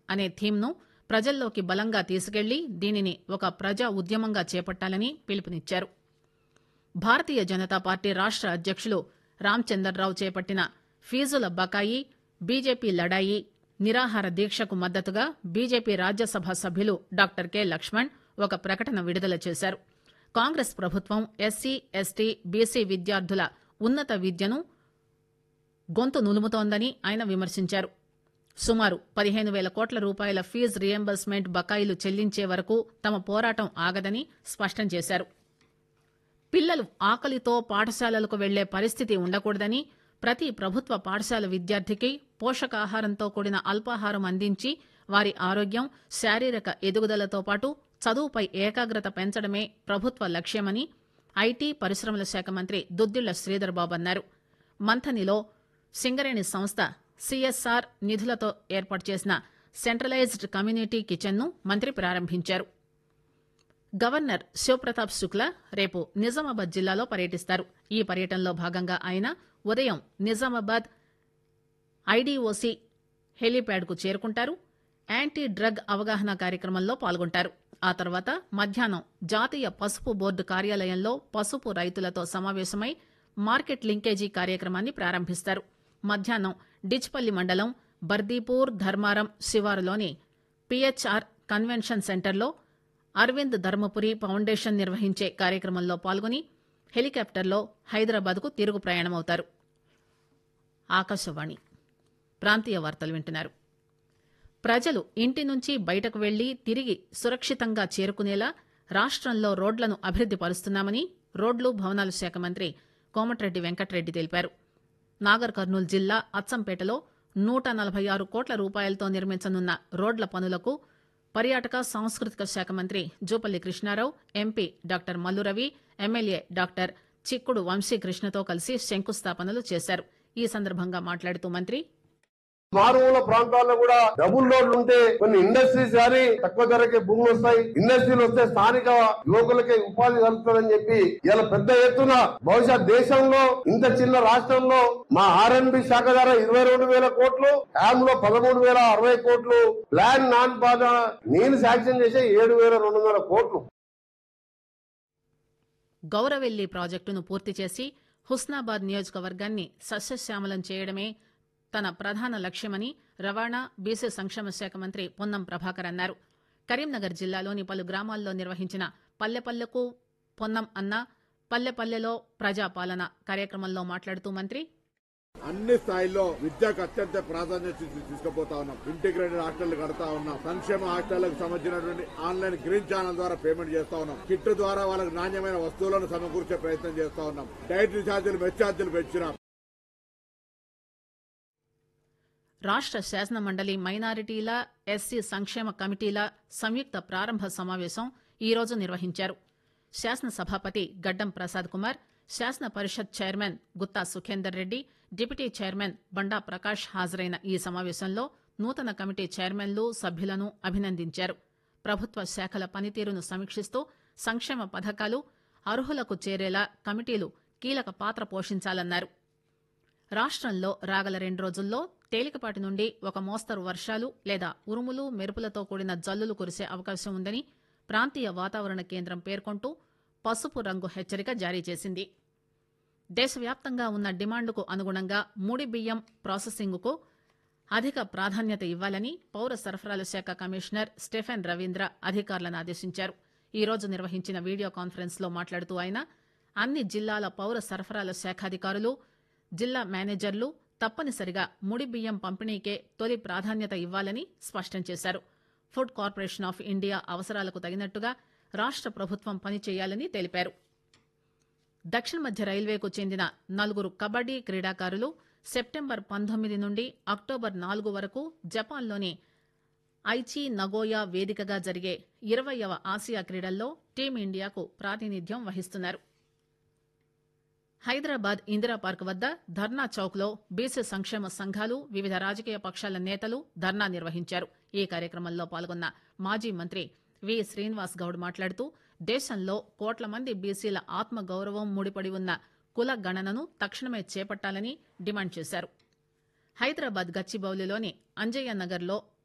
అనే థీమ్ను ప్రజల్లోకి బలంగా తీసుకెళ్లి దీనిని ఒక ప్రజా ఉద్యమంగా చేపట్టాలని పిలుపునిచ్చారు భారతీయ జనతా పార్టీ రాష్ట అధ్యక్షులు రామచందర్రావు చేపట్టిన ఫీజుల బకాయి బీజేపీ లడాయి నిరాహార దీక్షకు మద్దతుగా బీజేపీ రాజ్యసభ సభ్యులు డాక్టర్ కె లక్ష్మణ్ ఒక ప్రకటన విడుదల చేశారు కాంగ్రెస్ ప్రభుత్వం ఎస్సీ ఎస్టీ బీసీ విద్యార్థుల ఉన్నత విద్యను గొంతు నులుముతోందని ఆయన విమర్శించారు సుమారు పదిహేను వేల కోట్ల రూపాయల ఫీజు రియంబర్స్మెంట్ బకాయిలు చెల్లించే వరకు తమ పోరాటం ఆగదని స్పష్టం చేశారు పిల్లలు ఆకలితో పాఠశాలలకు వెళ్లే పరిస్థితి ఉండకూడదని ప్రతి ప్రభుత్వ పాఠశాల విద్యార్థికి పోషకాహారంతో కూడిన అల్పాహారం అందించి వారి ఆరోగ్యం శారీరక ఎదుగుదలతో పాటు చదువుపై ఏకాగ్రత పెంచడమే ప్రభుత్వ లక్ష్యమని ఐటీ పరిశ్రమల శాఖ మంత్రి దుద్దిళ్ల శ్రీధర్ బాబు అన్నారు మంథనిలో సింగరేణి సంస్థ సిఎస్ఆర్ నిధులతో ఏర్పాటు చేసిన సెంట్రలైజ్డ్ కమ్యూనిటీ కిచెన్ను మంత్రి ప్రారంభించారు గవర్నర్ శివప్రతాప్ శుక్లా రేపు నిజామాబాద్ జిల్లాలో పర్యటిస్తారు ఈ పర్యటనలో భాగంగా ఆయన ఉదయం నిజామాబాద్ ఐడీఓసీ హెలీప్యాడ్కు చేరుకుంటారు యాంటీ డ్రగ్ అవగాహన కార్యక్రమంలో పాల్గొంటారు ఆ తర్వాత మధ్యాహ్నం జాతీయ పసుపు బోర్డు కార్యాలయంలో పసుపు రైతులతో సమావేశమై మార్కెట్ లింకేజీ కార్యక్రమాన్ని ప్రారంభిస్తారు మధ్యాహ్నం డిచ్పల్లి మండలం బర్దీపూర్ ధర్మారం శివారులోని పిహెచ్ఆర్ కన్వెన్షన్ సెంటర్లో అరవింద్ ధర్మపురి ఫౌండేషన్ నిర్వహించే కార్యక్రమంలో పాల్గొని హెలికాప్టర్లో హైదరాబాద్కు తిరుగు ప్రయాణమవుతారు ఆకాశవాణి ప్రాంతీయ వార్తలు వింటున్నారు ప్రజలు ఇంటి నుంచి బయటకు వెళ్లి తిరిగి సురక్షితంగా చేరుకునేలా రాష్టంలో రోడ్లను అభివృద్ది పరుస్తున్నామని రోడ్లు భవనాల శాఖ మంత్రి కోమటిరెడ్డి వెంకటరెడ్డి తెలిపారు నాగర్ కర్నూలు జిల్లా అచ్చంపేటలో నూట నలభై ఆరు కోట్ల రూపాయలతో నిర్మించనున్న రోడ్ల పనులకు పర్యాటక సాంస్కృతిక శాఖ మంత్రి Jupally Krishnarao MP doctor Malluravi MLA doctor Chikkudu వంశీకృష్ణతో కలిసి శంకుస్థాపనలు చేశారు ఈ సందర్భంగా మాట్లాడుతూ మంత్రి మారుమూల ప్రాంతాల్లో కూడా డబుల్ రోడ్లు ఉంటే కొన్ని ఇండస్ట్రీస్ కానీ తక్కువ ధరకే భూములు వస్తాయి ఇండస్ట్రీలు వస్తే స్థానిక యువకులకి ఉపాధి కలుగుతుందని చెప్పి ఇలా పెద్ద ఎత్తున బహుశా దేశంలో ఇంత చిన్న రాష్ట్రంలో మా ఆర్ఎన్బి శాఖ ధర ఇరవై రెండు వేల కోట్లు యామ్ లో పదమూడు వేల అరవై కోట్లు ప్లాన్ నాన్ బాధ నేను శాంక్షన్ చేసే ఏడు వేల రెండు వందల కోట్లు గౌరవెల్లి ప్రాజెక్టును పూర్తి చేసి హుస్నాబాద్ నియోజకవర్గాన్ని సస్యశ్యామలం చేయడమే తన ప్రధాన లక్ష్యమని రవాణా బీసీ సంక్షేమ శాఖ మంత్రి పొన్నం ప్రభాకర్ అన్నారు కరీంనగర్ జిల్లాలోని పలు గ్రామాల్లో నిర్వహించిన పల్లెపల్లెకు పొన్నం అన్న పల్లెపల్లెలో ప్రజాపాలన కార్యక్రమంలో మాట్లాడుతూ మంత్రి అన్ని స్థాయిల్లో విద్యకు అత్యంత ప్రాధాన్యత ఇచ్చి తీసుకుపోతా ఉన్నాం ఇంటిగ్రేటెడ్ హాస్టల్ కడతా ఉన్నాం సంక్షేమ హాస్టళ్లకు సంబంధించినటువంటి ఆన్లైన్ గ్రీన్ ఛానల్ ద్వారా పేమెంట్ చేస్తా ఉన్నాం కిట్ ద్వారా వాళ్ళకి నాణ్యమైన వస్తువులను సమకూర్చే ప్రయత్నం చేస్తా ఉన్నాం డైటరీ ఛార్జీలు మెస్ ఛార్జీలు పెంచినాం రాష్ట శాసన మండలి మైనారిటీల ఎస్సీ సంక్షేమ కమిటీల సంయుక్త ప్రారంభ సమావేశం ఈ రోజు నిర్వహించారు శాసన సభాపతి గడ్డం ప్రసాద్ కుమార్ శాసన పరిషత్ chairman Gutha Sukender Reddy deputy chairman Banda Prakash హాజరైన ఈ సమావేశంలో నూతన కమిటీ చైర్మన్లు సభ్యులను అభినందించారు ప్రభుత్వ శాఖల పనితీరును సమీక్షిస్తూ సంక్షేమ పథకాలు అర్హులకు చేరేలా కమిటీలు కీలక పాత్ర పోషించాలన్నారు రాష్ట్రంలో రాగల రెండు రోజుల్లో తేలికపాటి నుండి ఒక మోస్తరు వర్షాలు లేదా ఉరుములు మెరుపులతో కూడిన జల్లులు కురిసే అవకాశం ఉందని ప్రాంతీయ వాతావరణ కేంద్రం పేర్కొంటూ పసుపు రంగు హెచ్చరిక జారీ చేసింది దేశవ్యాప్తంగా ఉన్న డిమాండ్కు అనుగుణంగా ముడి బియ్యం ప్రాసెసింగ్కు అధిక ప్రాధాన్యత ఇవ్వాలని పౌర సరఫరాల శాఖ కమిషనర్ స్టెఫెన్ రవీంద్ర అధికారులను ఆదేశించారు ఈ రోజు నిర్వహించిన వీడియో కాన్ఫరెన్స్ లో మాట్లాడుతూ ఆయన అన్ని జిల్లాల పౌర సరఫరాల శాఖాధికారులు జిల్లా మేనేజర్లు తప్పనిసరిగా ముడి బియ్యం పంపిణీకే తొలి ప్రాధాన్యత ఇవ్వాలని స్పష్టం చేశారు ఫుడ్ కార్పొరేషన్ ఆఫ్ ఇండియా అవసరాలకు తగినట్టుగా రాష్ట ప్రభుత్వం పనిచేయాలని తెలిపారు దక్షిణ మధ్య రైల్వేకు చెందిన నలుగురు కబడ్డీ క్రీడాకారులు సెప్టెంబర్ పంతొమ్మిది నుండి అక్టోబర్ నాలుగు వరకు జపాన్లోని ఐచి నగోయా వేదికగా జరిగే ఇరవయవ ఆసియా క్రీడల్లో టీమిండియాకు ప్రాతినిధ్యం వహిస్తున్నారు హైదరాబాద్ ఇందిరా పార్క్ వద్ద ధర్నా చౌక్ లో బీసీ సంక్షేమ సంఘాలు వివిధ రాజకీయ పక్షాల నేతలు ధర్నా నిర్వహించారు ఈ కార్యక్రమంలో పాల్గొన్న మాజీ మంత్రి వి శ్రీనివాస్ గౌడ్ మాట్లాడుతూ దేశంలో కోట్ల మంది బీసీల ఆత్మగౌరవం ముడిపడి ఉన్న కుల గణనను తక్షణమే చేపట్టాలని డిమాండ్ చేశారు హైదరాబాద్ గచ్చిబౌలిలోని అంజయ్య నగర్లో